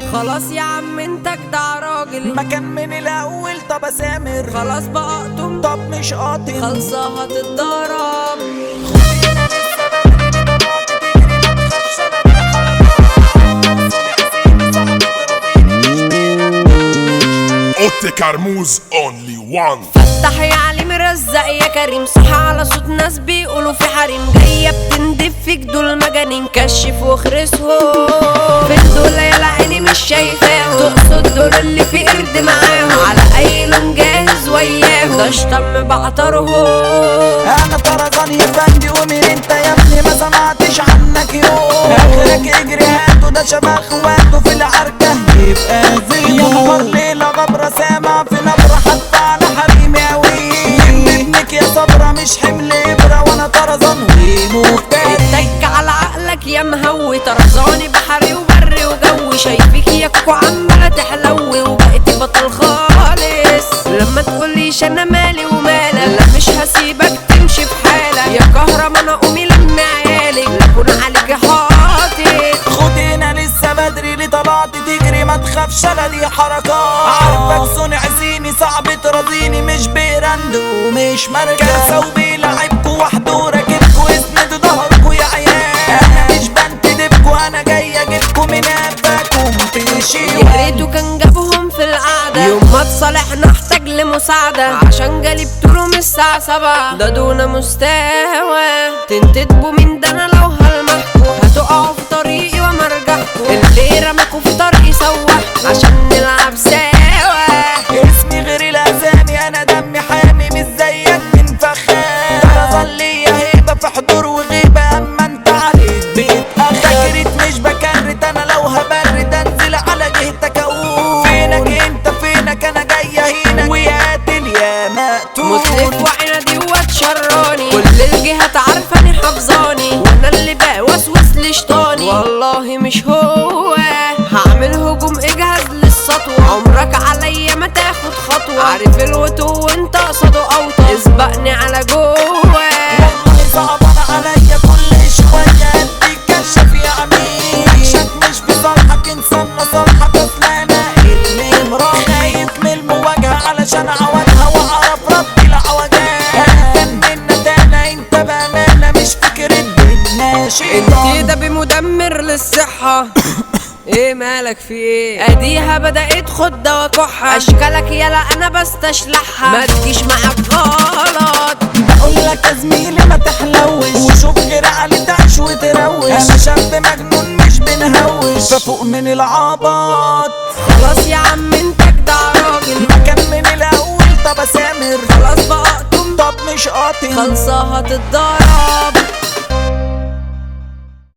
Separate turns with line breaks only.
خلاص يا عم انت جدع راجل
مكان من الاول طب اسامر
خلاص بقى اقطم
طب مش قاطم
خلصة هتتضرب
اوتي كرموز اونلي وان
فتح يا علي مرزق يا كريم صح على صوت ناس بيقولوا في حريم جاية بتندب فيك دول مجانين كشف واخرسهم فين دول يا عيني مش شايفاهم تقصد دول اللي في قرد معاهم على اي لون جاهز وياهم ده اشتم بعطرهم
انا طرزان يا فندي ومين انت يا ابني ما سمعتش عنك يوم اخرك اجري هاتوا ده شبه اخواته في العركة يبقى زي يا نهار ليلة غبرة سامع في نبرة حتى على حريمي اوي ابنك يا صبرة مش حمل ابرة وانا طرزان ومختار
اتك على عقلك يا مهوي طرزاني بحري وبري وجوي شايفك يا كوكو عمالة تحلوي وبقيتي بطل خالص لما تقوليش انا مالي ومالك لا مش هسيبك تمشي في حالك يا كهربا انا قومي لما عيالك لا اكون عليك حاطط
خد هنا لسه بدري ليه طلعت تجري ما تخافش انا دي حركات عارفك صنع زيني صعب ترضيني مش بيرند ومش مركز وبيلعبكوا وحده وراكبكوا اسندوا ظهركوا يا عيال انا مش بنتدبكوا انا جاي اجيبكوا من قفاكم تشيلوا
يا ريته كان جابهم في القعدة يوم ما اتصالحنا احتاج لمساعدة عشان جالي بطوله من الساعة سبعة ده دون مستوى تنتدبوا من ده انا لو هلمحكوا هتقعوا في طريقي ومرجعكوا اللي رماكوا في طريقي سوحكوا عشان نلعب سوا
اسمي غير الاسامي انا دمي حامي مش زيك من فخام طرزان ليا هيبه في حضور وغيبه اما انت عليك بيتاخر بكرت مش بكرت انا لو هبرد انزل على جهتك اقول فينك انت فينك انا جاي هنا ويا قاتل يا مقتول
مسلك وعنادي واتشراني كل الجهات عارفاني حافظاني وانا اللي بوسوس لشطاني والله مش هو هعمل هجوم اجهز للسطوة عمرك عليا ما تاخد خطوة عارف الوتو وانت قصده اوطى اسبقني على جوه
والله صعبان عليا كل شوية اديك كشف يا عميل عشان مش بصالحك انسان مصالحك اصل انا اللي مراه خايف من المواجهة علشان اعوجها واعرف رد العوجات انا الندانة انت بامانة مش فكرة بالناشئ
انت ده بمدمر للصحة ايه مالك في ايه اديها بدأت خد دوا كحة اشكالك يلا انا بستشلحها ما تجيش معاك غلط
بقول لك يا زميلي ما تحلوش وشوف غير علي تعيش وتروش انا شاب مجنون مش بنهوش ففوق من العبط
خلاص يا عم انت جدع راجل
مكان من الاول طب اسامر
خلاص بقى اقطم
طب مش قاطم
خلصة هتتضرب